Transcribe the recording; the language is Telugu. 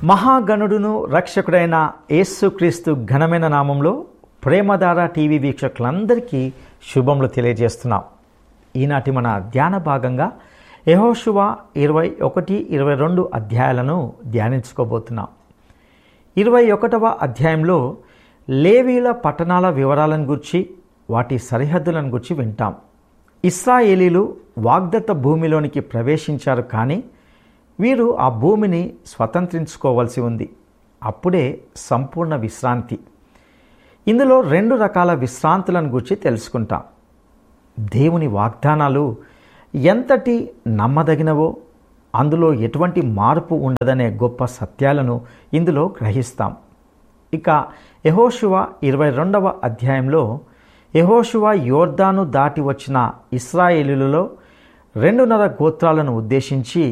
మహాగణుడును రక్షకుడైన యేసుక్రీస్తు ఘనమైన నామంలో ప్రేమధార టీవీ వీక్షకులందరికీ శుభములు తెలియజేస్తున్నాం ఈనాటి మన ధ్యాన భాగంగా యహోశువ ఇరవై ఒకటి ఇరవై రెండు అధ్యాయాలను ధ్యానించుకోబోతున్నాం ఇరవై ఒకటవ అధ్యాయంలో లేవీల పట్టణాల వివరాలను గురించి వాటి సరిహద్దులను గురించి వింటాం ఇస్రాయేలీలు వాగ్దత్త భూమిలోనికి ప్రవేశించారు కానీ వీరు ఆ భూమిని స్వతంత్రించుకోవాల్సి ఉంది అప్పుడే సంపూర్ణ విశ్రాంతి ఇందులో రెండు రకాల విశ్రాంతులను గురించి తెలుసుకుంటాం దేవుని వాగ్దానాలు ఎంతటి నమ్మదగినవో అందులో ఎటువంటి మార్పు ఉండదనే గొప్ప సత్యాలను ఇందులో గ్రహిస్తాం ఇక యహోశువ ఇరవై రెండవ అధ్యాయంలో యహోశువ యోర్దాను దాటి వచ్చిన ఇస్రాయేలీలలో రెండున్నర గోత్రాలను ఉద్దేశించి